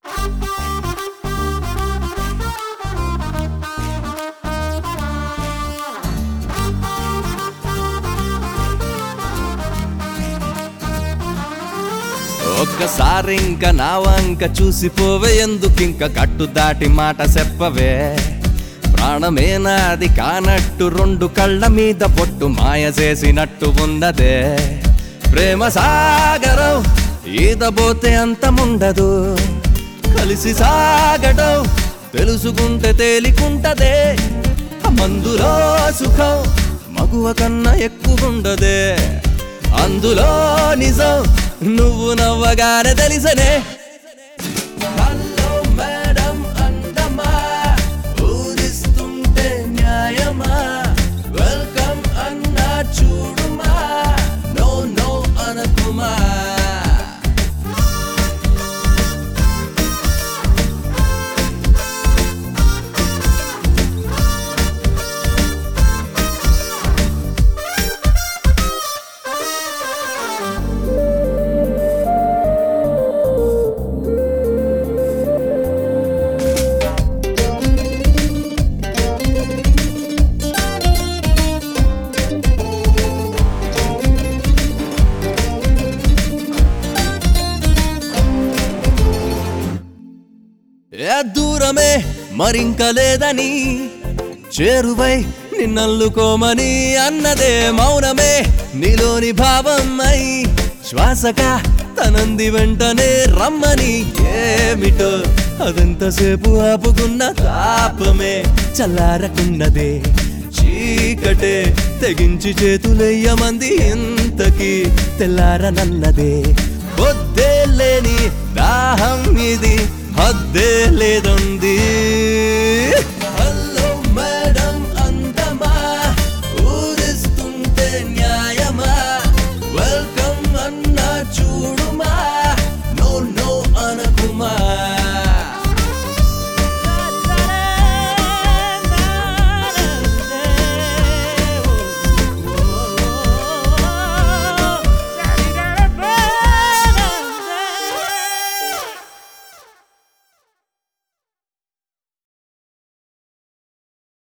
ఒక్కసారి ఇంకా నా వంక చూసిపోవే ఎందుకింక కట్టు దాటి మాట చెప్పవే ప్రాణమే నాది కానట్టు రెండు కళ్ళ మీద పొట్టు మాయ చేసినట్టు ఉన్నదే ప్రేమ సాగరం ఈదబోతే అంతముండదు కలిసి సాగడం తెలుసుకుంటే తేలికుంటదే మందులో సుఖం మగువ కన్నా ఎక్కువుండదే అందులో నిజం నువ్వు నవ్వగానే తెలిసనే హలో మేడం అందమా ఊరిస్తుంటే న్యాయమా వెల్కమ్ అన్నా చూడుమా నో నో అనకుమా ఏ దూరమే మరింక లేదని చేరువై నిన్నల్లుకోమని అన్నదే మౌనమే నీలోని భావమై శ్వాసగా తనంది వెంటనే రమ్మని ఏమిటో అదంతసేపు ఆపుకున్న తాపమే చల్లారకున్నదే చీకటే తెగించి చేతులెయ్యమంది ఇంతకి తెల్లారనన్నదే పొద్దే లేని దాహం ఇది హద్దే లేదంది